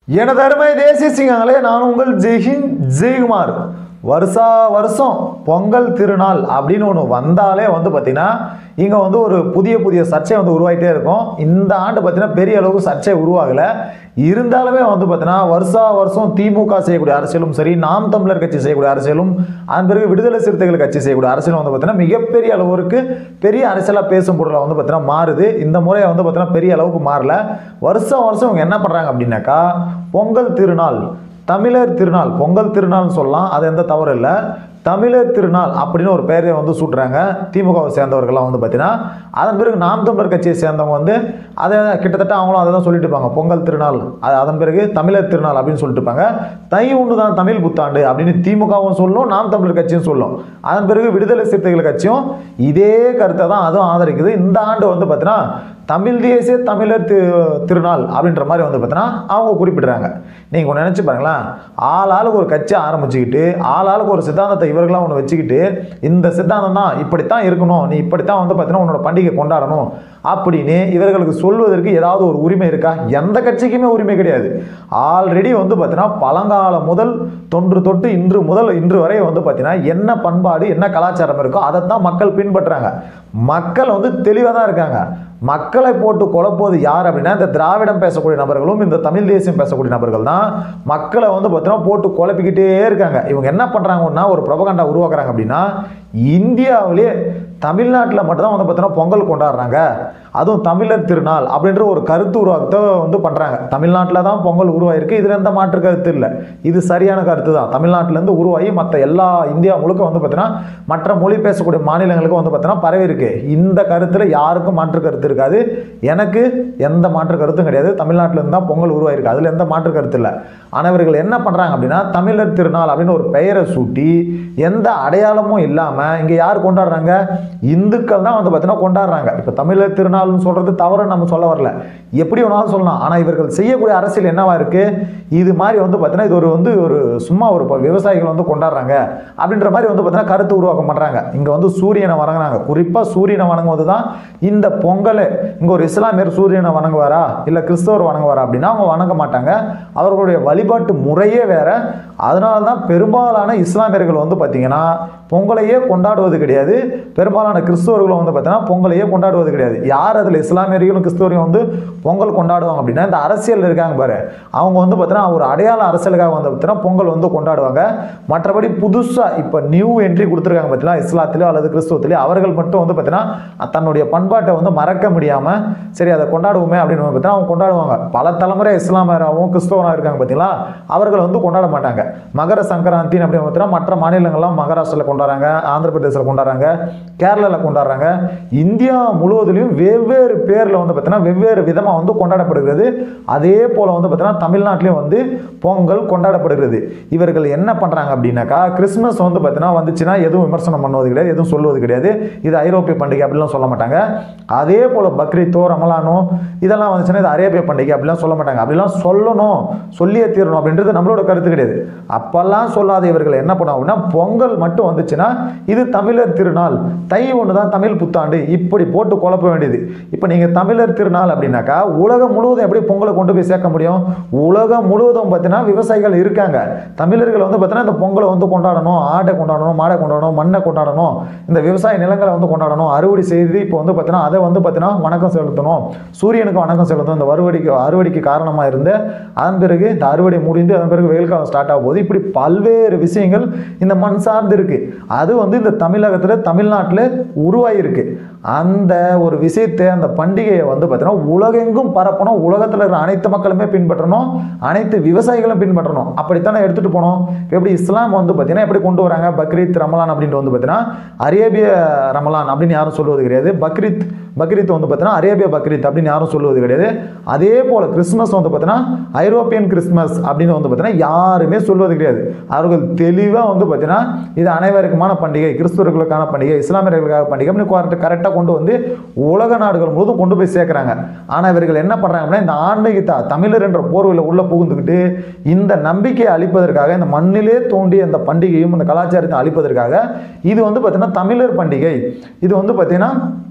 எனது அருமை தேசிய சிங்கங்களே நான் உங்கள் ஜெய்ஹிந்த் ஜெயக்குமார் வருஷா வருஷம் பொங்கல் திருநாள் அப்படின்னு ஒன்று வந்தாலே வந்து பார்த்திங்கன்னா இங்கே வந்து ஒரு புதிய புதிய சர்ச்சை வந்து உருவாகிட்டே இருக்கும் இந்த ஆண்டு பார்த்தீங்கன்னா பெரிய அளவுக்கு சர்ச்சை உருவாகலை இருந்தாலுமே வந்து பார்த்தீங்கன்னா வருஷா வருஷம் திமுக செய்யக்கூடிய அரசியலும் சரி நாம் தமிழர் கட்சி செய்யக்கூடிய அரசியலும் அதன் பிறகு விடுதலை சிறுத்தைகள் கட்சி செய்யக்கூடிய அரசியலும் வந்து பார்த்தீங்கன்னா மிகப்பெரிய அளவிற்கு பெரிய அரசியலாக பேசும் பொருளாக வந்து பார்த்தீங்கன்னா மாறுது இந்த முறை வந்து பார்த்தீங்கன்னா பெரிய அளவுக்கு மாறல வருஷம் வருஷம் இவங்க என்ன பண்ணுறாங்க அப்படின்னாக்கா பொங்கல் திருநாள் தமிழர் திருநாள் பொங்கல் திருநாள்னு சொல்லலாம் அது எந்த தவறு இல்லை தமிழர் திருநாள் அப்படின்னு ஒரு பெயரை வந்து சூட்டுறாங்க திமுகவை சேர்ந்தவர்கள்லாம் வந்து பார்த்தீங்கன்னா அதன் பிறகு நாம் தமிழர் கட்சியை சேர்ந்தவங்க வந்து அதை கிட்டத்தட்ட அவங்களும் அதை தான் சொல்லிட்டு இருப்பாங்க பொங்கல் திருநாள் அது அதன் பிறகு தமிழர் திருநாள் அப்படின்னு சொல்லிட்டு இருப்பாங்க தை ஒன்று தான் தமிழ் புத்தாண்டு அப்படின்னு திமுகவும் சொல்லும் நாம் தமிழர் கட்சியும் சொல்லும் அதன் பிறகு விடுதலை சிறுத்தைகள் கட்சியும் இதே கருத்தை தான் அதுவும் ஆதரிக்குது இந்த ஆண்டு வந்து பார்த்தீங்கன்னா தமிழ் தேசிய தமிழர் தி திருநாள் அப்படின்ற மாதிரி வந்து பார்த்தீங்கன்னா அவங்க குறிப்பிடுறாங்க நீங்கள் ஒன்று நினச்சி பாருங்களேன் ஆள் ஆளுக்கு ஒரு கட்சி ஆரம்பிச்சுக்கிட்டு ஆள் ஆளுக்கு ஒரு சித்தாந்தத்தை இவர்களாம் ஒன்று வச்சுக்கிட்டு இந்த சித்தாந்தம் தான் இப்படித்தான் இருக்கணும் நீ இப்படித்தான் வந்து பார்த்தீங்கன்னா உன்னோட பண்டிகை கொண்டாடணும் அப்படின்னு இவர்களுக்கு சொல்வதற்கு ஏதாவது ஒரு உரிமை இருக்கா எந்த கட்சிக்குமே உரிமை கிடையாது ஆல்ரெடி வந்து பார்த்தீங்கன்னா பழங்காலம் முதல் தொன்று தொட்டு இன்று முதல் இன்று வரை வந்து பார்த்தீங்கன்னா என்ன பண்பாடு என்ன கலாச்சாரம் இருக்கோ அதை தான் மக்கள் பின்பற்றுறாங்க மக்கள் வந்து தெளிவாக தான் இருக்காங்க மக்களை போட்டு குழப்போது யார் அப்படின்னா இந்த திராவிடம் பேசக்கூடிய நபர்களும் இந்த தமிழ் தேசியம் பேசக்கூடிய நபர்கள் தான் மக்களை வந்து பார்த்தீங்கன்னா போட்டு குழப்பிக்கிட்டே இருக்காங்க இவங்க என்ன பண்ணுறாங்கன்னா ஒரு பிரபகண்டா உருவாக்குறாங்க அப்படின்னா இந்தியாவிலே தமிழ்நாட்டில் மட்டும்தான் வந்து பார்த்தீங்கன்னா பொங்கல் கொண்டாடுறாங்க அதுவும் தமிழர் திருநாள் அப்படின்ற ஒரு கருத்து உருவாக்கத்தை வந்து பண்ணுறாங்க தமிழ்நாட்டில் தான் பொங்கல் உருவாயிருக்கு இதில் எந்த மாற்று கருத்து இல்லை இது சரியான கருத்து தான் தமிழ்நாட்டிலேருந்து உருவாகி மற்ற எல்லா இந்தியா முழுக்க வந்து பார்த்தீங்கன்னா மற்ற மொழி பேசக்கூடிய மாநிலங்களுக்கு வந்து பார்த்தீங்கன்னா பரவி இருக்கு இந்த கருத்தில் யாருக்கும் மாற்று கருத்து இருக்காது எனக்கு எந்த மாற்று கருத்தும் கிடையாது தமிழ்நாட்டிலேருந்து தான் பொங்கல் உருவாயிருக்கு அதில் எந்த மாற்று கருத்து இல்லை ஆனால் இவர்கள் என்ன பண்ணுறாங்க அப்படின்னா தமிழர் திருநாள் அப்படின்னு ஒரு பெயரை சூட்டி எந்த அடையாளமும் இல்லாமல் இங்கே யார் கொண்டாடுறாங்க இந்துக்கள் தான் வந்து பார்த்தீங்கன்னா கொண்டாடுறாங்க இப்போ தமிழர் திருநாள்னு சொல்கிறது தவறு நம்ம சொல்ல வரல எப்படி வேணாலும் சொல்லலாம் ஆனால் இவர்கள் செய்யக்கூடிய அரசியல் என்னவா இருக்குது இது மாதிரி வந்து பார்த்தீங்கன்னா இது ஒரு வந்து ஒரு சும்மா ஒரு ப- விவசாயிகள் வந்து கொண்டாடுறாங்க அப்படின்ற மாதிரி வந்து பார்த்தீங்கன்னா கருத்து உருவாக்கம் பண்ணுறாங்க இங்கே வந்து சூரியனை வணங்குறாங்க குறிப்பாக சூரியனை வணங்குவது தான் இந்த பொங்கல் இங்கே ஒரு இஸ்லாமியர் சூரியனை வணங்குவாரா இல்லை கிறிஸ்தவர் வணங்குவாரா அப்படின்னா அவங்க வணங்க மாட்டாங்க அவர்களுடைய வழிபாட்டு முறையே வேற அதனால தான் பெரும்பாலான இஸ்லாமியர்கள் வந்து பார்த்தீங்கன்னா பொங்கலையே கொண்டாடுவது கிடையாது பெரும்பாலான கிறிஸ்தவர்களும் வந்து பார்த்தீங்கன்னா பொங்கலையே கொண்டாடுவது கிடையாது யார் அதில் இஸ்லாமியர்களும் கிறிஸ்தவரையும் வந்து பொங்கல் கொண்டாடுவாங்க அப்படின்னா இந்த அரசியல் இருக்காங்க பாரு அவங்க வந்து பார்த்தீங்கன்னா ஒரு அடையாள அரசியலுக்காக வந்து பார்த்தீங்கன்னா பொங்கல் வந்து கொண்டாடுவாங்க மற்றபடி புதுசாக இப்போ நியூ என்ட்ரி கொடுத்துருக்காங்க பார்த்தீங்கன்னா இஸ்லாத்திலயோ அல்லது கிறிஸ்துவத்திலயோ அவர்கள் மட்டும் வந்து பார்த்தீங்கன்னா தன்னுடைய பண்பாட்டை வந்து மறக்க முடியாமல் சரி அதை கொண்டாடுவோமே அப்படின்னு வந்து பார்த்தீங்கன்னா அவங்க கொண்டாடுவாங்க பல தலைமுறை இஸ்லாமியராகவும் கிறிஸ்தவராக இருக்காங்க பார்த்தீங்களா அவர்கள் வந்து கொண்டாட மாட்டாங்க மகர சங்கராந்தி அப்படின்னு பார்த்தீங்கன்னா மற்ற மாநிலங்கள்லாம் மகாராஷ்டிராவில் கொண்டாடுறாங்க ஆந்திர பிரதேசத்தில் கொண்டாடுறாங்க கேரளாவில் கொண்டாடுறாங்க இந்தியா முழுவதிலும் வெவ்வேறு பேரில் வந்து பார்த்தீங்கன்னா வெவ்வேறு விதமாக வந்து கொண்டாடப்படுகிறது அதே போல் வந்து பார்த்தீங்கன்னா தமிழ்நாட்டிலையும் வந்து பொங்கல் கொண்டாடப்படுகிறது இவர்கள் என்ன பண்ணுறாங்க அப்படின்னாக்கா கிறிஸ்மஸ் வந்து பார்த்தீங்கன்னா வந்துச்சுன்னா எதுவும் விமர்சனம் பண்ணுவது கிடையாது எதுவும் சொல்லுவது கிடையாது இது ஐரோப்பிய பண்டிகை அப்படிலாம் சொல்ல மாட்டாங்க அதே போல் பக்ரீத்தோ ரமலானோ இதெல்லாம் வந்துச்சுன்னா இது அரேபிய பண்டிகை அப்படிலாம் சொல்ல மாட்டாங்க அப்படிலாம் சொல்லணும் சொல்லியே தீரணும் அப்படின்றது நம்மளோட கருத்து கிடையாது அப்பெல்லாம் சொல்லாத இவர்கள் என்ன பண்ணுவாங்க அப்படின்னா பொங்கல் மட்டும் வந்துச்சுன்னா இது தமிழர் திருநாள் தை ஒன்று தான் தமிழ் புத்தாண்டு இப்படி போட்டு குழப்ப வேண்டியது இப்போ நீங்கள் தமிழர் திருநாள் அப்படின்னாக்கா உலகம் முழுவதும் எப்படி பொங்கலை கொண்டு போய் சேர்க்க முடியும் உலகம் முழுவதும் பார்த்தீங்கன்னா விவசாயிகள் இருக்காங்க தமிழர்கள் வந்து பார்த்தீங்கன்னா இந்த பொங்கலை வந்து கொண்டாடணும் ஆட்டை கொண்டாடணும் மாடை கொண்டாடணும் மண்ணை கொண்டாடணும் இந்த விவசாய நிலங்களை வந்து கொண்டாடணும் அறுவடை செய்து இப்போ வந்து பார்த்தீங்கன்னா அதை வந்து பார்த்தீங்கன்னா வணக்கம் செலுத்தணும் சூரியனுக்கு வணக்கம் செலுத்தணும் இந்த அறுவடைக்கு அறுவடைக்கு காரணமாக இருந்து அதன் பிறகு இந்த அறுவடை முடிந்து அதன் பிறகு வெயில் காலம் ஸ்டார்ட் ஆகும் போது இப்படி பல்வேறு விஷயங்கள் இந்த மண் சார்ந்து இருக்கு அது வந்து இந்த தமிழகத்தில் தமிழ்நாட்டில் உருவாகியிருக்கு அந்த ஒரு விஷயத்தை அந்த பண்டிகையை வந்து பார்த்தீங்கன்னா உலகெங்கும் பரப்பணும் உலகத்தில் இருக்கிற அனைத்து மக்களுமே பின்பற்றணும் அனைத்து விவசாயிகளும் பின்பற்றணும் அப்படித்தானே எடுத்துகிட்டு போனோம் இப்ப எப்படி இஸ்லாம் வந்து பார்த்தீங்கன்னா எப்படி கொண்டு வராங்க பக்ரீத் ரமலான் அப்படின்ட்டு வந்து பார்த்தீங்கன்னா அரேபிய ரமலான் அப்படின்னு யாரும் சொல்லுவது கிடையாது பக்ரீத் பக்ரீத் வந்து பார்த்தீங்கன்னா அரேபிய பக்ரீத் அப்படின்னு யாரும் சொல்லுவது கிடையாது அதே போல் கிறிஸ்மஸ் வந்து பார்த்தீங்கன்னா ஐரோப்பியன் கிறிஸ்மஸ் அப்படின்னு வந்து பார்த்தீங்கன்னா யாருமே சொல்வது கிடையாது அவர்கள் தெளிவாக வந்து பார்த்தீங்கன்னா இது அனைவருக்குமான பண்டிகை கிறிஸ்துவர்களுக்கான பண்டிகை இஸ்லாமியர்களுக்கான பண்டிகை அப்படின்னு கரெக்டாக கொண்டு வந்து உலக நாடுகள் முழுவதும் கொண்டு போய் சேர்க்குறாங்க ஆனால் இவர்கள் என்ன பண்ணுறாங்க அப்படின்னா இந்த ஆன்மீகத்தை தமிழர் என்ற போர்வையில் உள்ளே புகுந்துக்கிட்டு இந்த நம்பிக்கையை அளிப்பதற்காக இந்த மண்ணிலே தோண்டிய இந்த பண்டிகையும் இந்த கலாச்சாரத்தை அளிப்பதற்காக இது வந்து பார்த்தீங்கன்னா தமிழர் பண்டிகை இது வந்து பார்த்தீங்கன்னா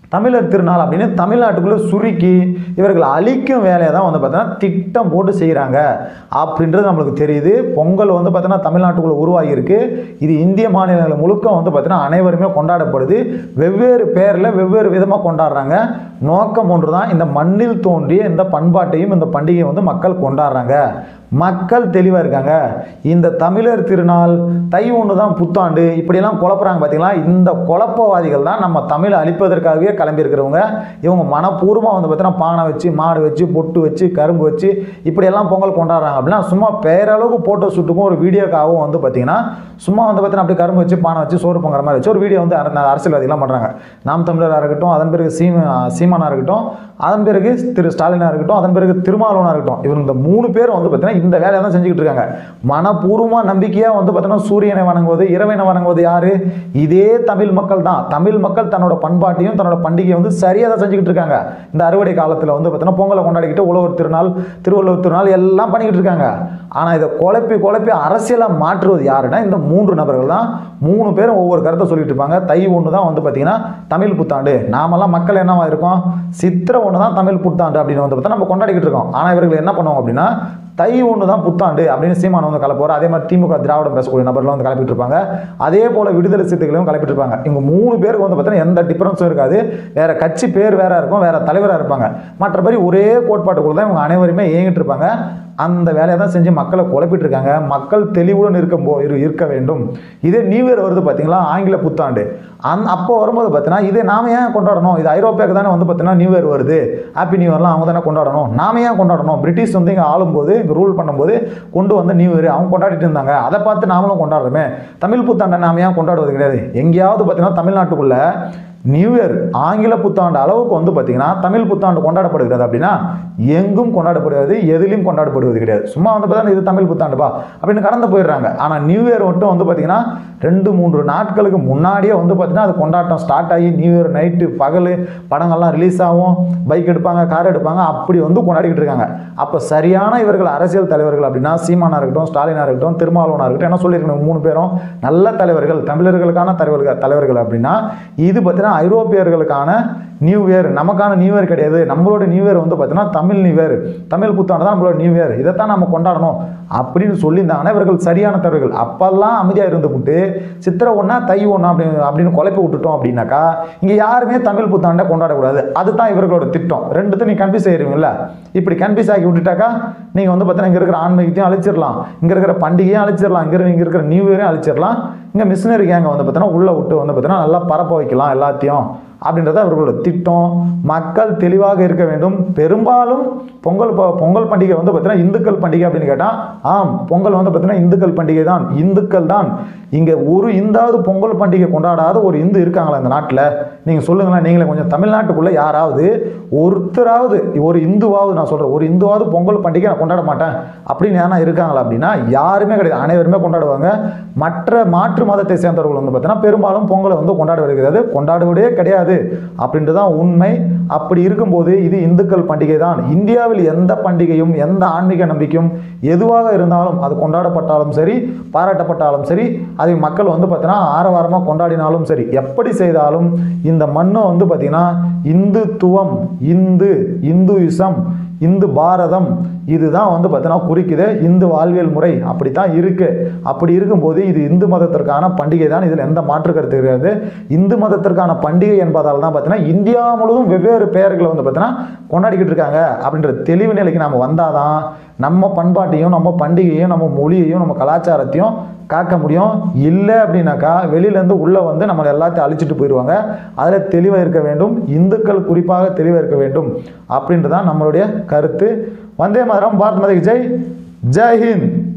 தமிழர் திருநாள் அப்படின்னு தமிழ்நாட்டுக்குள்ளே சுருக்கி இவர்கள் அழிக்கும் வேலையை தான் வந்து பார்த்தீங்கன்னா திட்டம் போட்டு செய்கிறாங்க அப்படின்றது நம்மளுக்கு தெரியுது பொங்கல் வந்து பார்த்தீங்கன்னா தமிழ்நாட்டுக்குள்ளே உருவாகி இருக்கு இது இந்திய மாநிலங்கள் முழுக்க வந்து பார்த்தீங்கன்னா அனைவருமே கொண்டாடப்படுது வெவ்வேறு பேரில் வெவ்வேறு விதமாக கொண்டாடுறாங்க நோக்கம் ஒன்று தான் இந்த மண்ணில் தோன்றிய இந்த பண்பாட்டையும் இந்த பண்டிகையை வந்து மக்கள் கொண்டாடுறாங்க மக்கள் தெளிவாக இருக்காங்க இந்த தமிழர் திருநாள் தை ஒன்று தான் புத்தாண்டு இப்படியெல்லாம் குழப்புறாங்க பார்த்தீங்களா இந்த குழப்பவாதிகள் தான் நம்ம தமிழை அழிப்பதற்காகவே கிளம்பியிருக்கிறவங்க இவங்க மனப்பூர்வமாக வந்து பார்த்தீங்கன்னா பானை வச்சு மாடு வச்சு பொட்டு வச்சு கரும்பு வச்சு இப்படியெல்லாம் பொங்கல் கொண்டாடுறாங்க அப்படின்னா சும்மா பேரளவுக்கு போட்டோ ஷூட்டுக்கும் ஒரு வீடியோக்காகவும் வந்து பார்த்தீங்கன்னா சும்மா வந்து பார்த்தீங்கன்னா அப்படியே கரும்பு வச்சு பானை வச்சு சோறு பொங்குற மாதிரி வச்சு ஒரு வீடியோ வந்து அர- அரசியல்வாதிகளாம் பண்ணுறாங்க நாம் தமிழராக இருக்கட்டும் அதன் பிறகு சீம சீமானாக இருக்கட்டும் அதன் பிறகு திரு ஸ்டாலினாக இருக்கட்டும் அதன் பிறகு திருமாவளவனாக இருக்கட்டும் இவங்க இந்த மூணு பேர் வந்து பார்த்தீங்கன்னா இந்த வேலையை தான் செஞ்சுக்கிட்டு இருக்காங்க மனப்பூர்வமாக நம்பிக்கையாக வந்து பார்த்தீங்கன்னா சூரியனை வணங்குவது இரவனை வணங்குவது யாரு இதே தமிழ் மக்கள் தான் தமிழ் மக்கள் தன்னோட பண்பாட்டையும் தன்னோட பண்டிகையை வந்து சரியாக தான் செஞ்சுக்கிட்டு இருக்காங்க இந்த அறுவடை காலத்தில் வந்து பார்த்தீங்கன்னா பொங்கலை கொண்டாடிக்கிட்டு உழவர் திருநாள் திருவள்ளுவர் திருநாள் எல்லாம் பண்ணிக்கிட்டு இருக்காங்க ஆனால் இதை குழப்பி குழப்பி அரசியலாக மாற்றுவது யாருன்னா இந்த மூன்று நபர்கள் தான் மூணு பேரும் ஒவ்வொரு கருத்தை சொல்லிட்டு இருப்பாங்க தை ஒன்று தான் வந்து பார்த்தீங்கன்னா தமிழ் புத்தாண்டு நாமெல்லாம் மக்கள் என்னவா இருக்கோம் சித்திரை ஒன்று தான் தமிழ் புத்தாண்டு அப்படின்னு வந்து பார்த்தா நம்ம கொண்டாடிக்கிட்டு இருக்கோம் ஆனால் இவர்கள் என்ன பண்ணுவாங்க அப்படின்னா தை ஒன்று தான் புத்தாண்டு அப்படின்னு சீமான் வந்து கலப்புவார் அதே மாதிரி திமுக திராவிடம் பேசக்கூடிய நபர்களும் வந்து கலப்பிட்டு இருப்பாங்க அதே போல விடுதலை சிறுத்தைகளும் கலப்பிட்டு இருப்பாங்க இவங்க மூணு பேருக்கு வந்து பார்த்தீங்கன்னா எந்த டிஃபரன்ஸும் இருக்காது வேற கட்சி பேர் வேற இருக்கும் வேற தலைவராக இருப்பாங்க மற்றபடி ஒரே கோட்பாட்டுக்குள்ள தான் இவங்க அனைவருமே இயங்கிட்டு இருப்பாங்க அந்த வேலையை தான் செஞ்சு மக்களை குழப்பிட்டு இருக்காங்க மக்கள் தெளிவுடன் இருக்க போ இரு- இருக்க வேண்டும் இதே நியூ இயர் வருது பார்த்தீங்களா ஆங்கில புத்தாண்டு அந் அப்போ வரும்போது பார்த்தீங்கன்னா இதே நாம ஏன் கொண்டாடணும் இது ஐரோப்பியாவுக்கு தானே வந்து பார்த்தீங்கன்னா நியூ இயர் வருது ஹாப்பி நியூ இயர்லாம் அவங்க தானே கொண்டாடணும் நாம ஏன் கொண்டாடணும் பிரிட்டிஷ் வந்து இங்கே ஆளும்போது இங்கே ரூல் பண்ணும்போது கொண்டு வந்த நியூ இயர் அவங்க கொண்டாடிட்டு இருந்தாங்க அதை பார்த்து நாமளும் கொண்டாடுறோமே தமிழ் புத்தாண்டை நாம ஏன் கொண்டாடுவது கிடையாது எங்கேயாவது பார்த்தீங்கன்னா தமிழ்நாட்டுக்குள்ள நியூ இயர் ஆங்கில புத்தாண்டு அளவுக்கு வந்து பார்த்தீங்கன்னா தமிழ் புத்தாண்டு கொண்டாடப்படுகிறது அப்படின்னா எங்கும் கொண்டாடப்படுவது எதிலும் கொண்டாடப்படுவது கிடையாது சும்மா வந்து பார்த்தா இது தமிழ் புத்தாண்டுப்பா அப்படின்னு கடந்து போயிடுறாங்க ஆனால் நியூ இயர் மட்டும் வந்து பார்த்தீங்கன்னா ரெண்டு மூன்று நாட்களுக்கு முன்னாடியே வந்து பார்த்தீங்கன்னா அது கொண்டாட்டம் ஸ்டார்ட் ஆகி நியூ இயர் நைட்டு பகல் படங்கள்லாம் ரிலீஸ் ஆகும் பைக் எடுப்பாங்க கார் எடுப்பாங்க அப்படி வந்து கொண்டாடிக்கிட்டு இருக்காங்க அப்போ சரியான இவர்கள் அரசியல் தலைவர்கள் அப்படின்னா சீமானா இருக்கட்டும் ஸ்டாலினா இருக்கட்டும் திருமாவளவனா இருக்கட்டும் என்ன சொல்லியிருக்கணும் மூணு பேரும் நல்ல தலைவர்கள் தமிழர்களுக்கான தலைவர்கள் தலைவர்கள் அப்படின்னா இது பார்த்தீங்கன்னா ஐரோப்பியர்களுக்கான நியூ இயர் நமக்கான நியூ இயர் கிடையாது நம்மளோட நியூ இயர் வந்து பார்த்தீங்கன்னா தமிழ் நியூ இயர் தமிழ் புத்தாண்டு தான் நம்மளோட நியூ இயர் இதைத்தான் நம்ம கொண்டாடணும் அப்படின்னு சொல்லியிருந்தாங்கன்னா இவர்கள் சரியான தலைவர்கள் அப்பெல்லாம் அமைதியாக இருந்துவிட்டு சித்திரை ஒன்றா தை ஒன்றா அப்படின்னு அப்படின்னு குழப்பி விட்டுட்டோம் அப்படின்னாக்கா இங்கே யாருமே தமிழ் புத்தாண்டை கொண்டாடக்கூடாது அதுதான் இவர்களோட திட்டம் ரெண்டுத்தையும் நீ கன்ஃபியூஸ் ஆயிருவீங்கல்ல இப்படி கன்ஃபியூஸ் ஆகி விட்டுட்டாக்கா நீங்கள் வந்து பார்த்தீங்கன்னா இங்கே இருக்கிற ஆன்மீகத்தையும் அழிச்சிடலாம் இங்கே இருக்கிற பண்டிகையும் அழிச்சிடலாம் இங்கே இங்கே இருக்கிற நியூ இயரையும் அழிச்சிடலாம் இங்கே மிஷினரி கேங்கை வந்து பார்த்தீங்கன்னா உள்ளே விட்டு வந்து பார்த்தீங்கன்னா நல்லா பரப்ப வைக்கலாம் எல்லாத்தையும் அப்படின்றத அவர்களோட திட்டம் மக்கள் தெளிவாக இருக்க வேண்டும் பெரும்பாலும் பொங்கல் ப- பொங்கல் பண்டிகை வந்து பார்த்தீங்கன்னா இந்துக்கள் பண்டிகை அப்படின்னு கேட்டால் ஆம் பொங்கல் வந்து பார்த்தீங்கன்னா இந்துக்கள் பண்டிகை தான் இந்துக்கள் தான் இங்கே ஒரு இந்தாவது பொங்கல் பண்டிகை கொண்டாடாத ஒரு இந்து இருக்காங்களா இந்த நாட்டில் நீங்கள் சொல்லுங்களேன் நீங்களே கொஞ்சம் தமிழ்நாட்டுக்குள்ளே யாராவது ஒருத்தராவது ஒரு இந்துவாவது நான் சொல்கிறேன் ஒரு இந்துவாவது பொங்கல் பண்டிகை நான் கொண்டாட மாட்டேன் அப்படின்னு யாரா இருக்காங்களா அப்படின்னா யாருமே கிடையாது அனைவருமே கொண்டாடுவாங்க மற்ற மாற்று மதத்தை சேர்ந்தவர்கள் வந்து பார்த்தீங்கன்னா பெரும்பாலும் பொங்கலை வந்து கொண்டாடுவது கிடையாது கொண்டாடுவதே கிடையாது அப்படின்றது தான் உண்மை அப்படி இருக்கும்போது இது இந்துக்கள் பண்டிகை தான் இந்தியாவில் எந்த பண்டிகையும் எந்த ஆன்மீக நம்பிக்கையும் எதுவாக இருந்தாலும் அது கொண்டாடப்பட்டாலும் சரி பாராட்டப்பட்டாலும் சரி அதை மக்கள் வந்து பார்த்தீங்கன்னா ஆரவாரமாக கொண்டாடினாலும் சரி எப்படி செய்தாலும் இந்த மண்ணை வந்து பார்த்தீங்கன்னா இந்துத்துவம் இந்து இந்துயிசம் இந்து பாரதம் இதுதான் வந்து பார்த்தீங்கன்னா குறிக்குது இந்து வாழ்வியல் முறை அப்படி தான் இருக்கு அப்படி இருக்கும்போது இது இந்து மதத்திற்கான பண்டிகை தான் இதில் எந்த மாற்று கருத்து கிடையாது இந்து மதத்திற்கான பண்டிகை என்பதால் தான் பார்த்தீங்கன்னா இந்தியா முழுவதும் வெவ்வேறு பெயர்களை வந்து பார்த்தீங்கன்னா கொண்டாடிக்கிட்டு இருக்காங்க அப்படின்ற தெளிவு நிலைக்கு நாம் வந்தாதான் நம்ம பண்பாட்டையும் நம்ம பண்டிகையும் நம்ம மொழியையும் நம்ம கலாச்சாரத்தையும் காக்க முடியும் இல்லை அப்படின்னாக்கா வெளியிலேருந்து உள்ளே வந்து நம்மளை எல்லாத்தையும் அழிச்சிட்டு போயிடுவாங்க அதில் தெளிவாக இருக்க வேண்டும் இந்துக்கள் குறிப்பாக தெளிவாக இருக்க வேண்டும் அப்படின்றது தான் நம்மளுடைய கருத்து வந்தே மாதரம் பாரத் மாதா கி ஜெய் ஜெய் ஹிந்த்